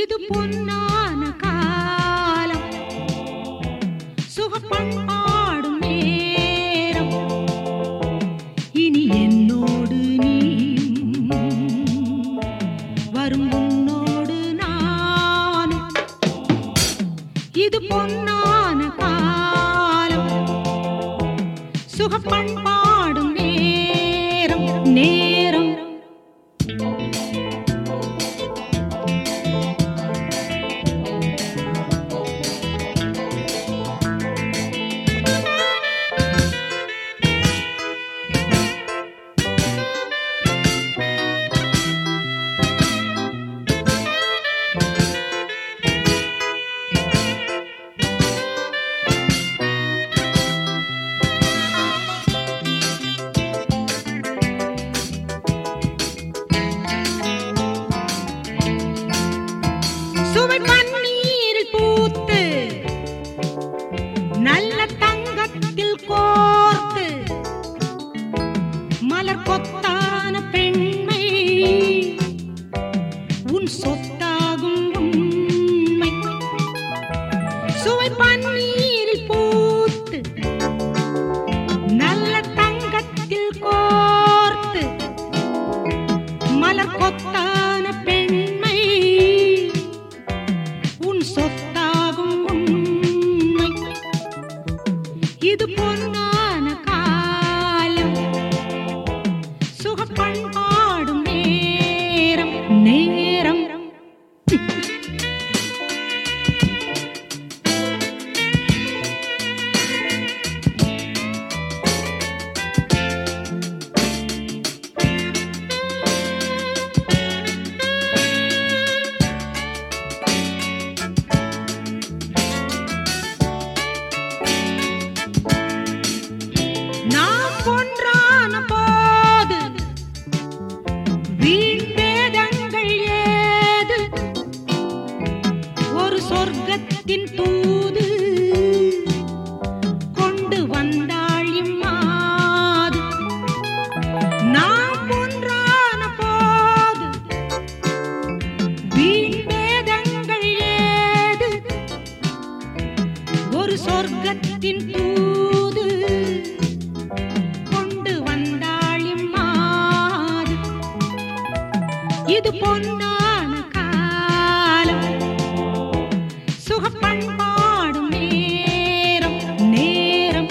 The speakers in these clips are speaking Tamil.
இது பொன்னான காலம் சுகப்பண்பாடும் நேரம் இனி என்னோடு நீயும் வரும் உன்னோடு நானும் இது பொன்னான காலம் சுகப்பண்பாடும் நேரம் நேரம் சுவை பன்னீரில் பூத்து நல்ல தங்கத்தில் கோர்த்து மலர் கொத்தான பெண்மை உன் சொத்தாகும் உண்மை சுவை பன்னீரில் பூத்து நல்ல தங்கத்தில் கோர்த்து மலர் கொத்தான பெண்மை உன் சொத்தாகும் உண்மை இது பொன்னான காலம் சுகப்பண்பாடும் நேரம் நேரம் நாம் ஒன்றான போது வீண் வேதங்கள் ஏது ஒரு சொர்க்கத்தின் தூது கொண்டு வந்தாள் இம்மாது நாம் ஒன்றான போது வீண் வேதங்கள் ஏது ஒரு சொர்க்கத்தின் தூது கொண்டு வந்தாள் இம்மாது இது பொன்னான காலம் சுகப்பண்பாடும் நேரம் நேரம்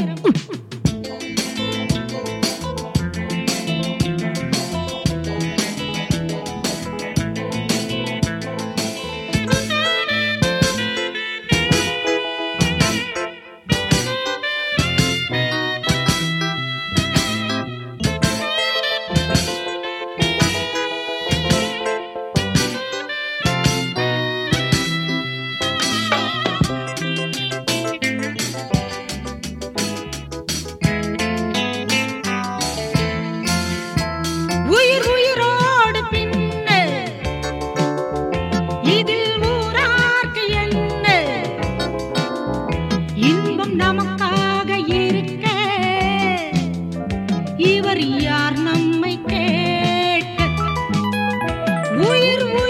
உயிர் உயிரோடு பின்ன இதில் ஊரார்க்கு என்ன இன்பம் நமக்காக இருக்க இவர் யார் நம்மை கேட்க உயிர்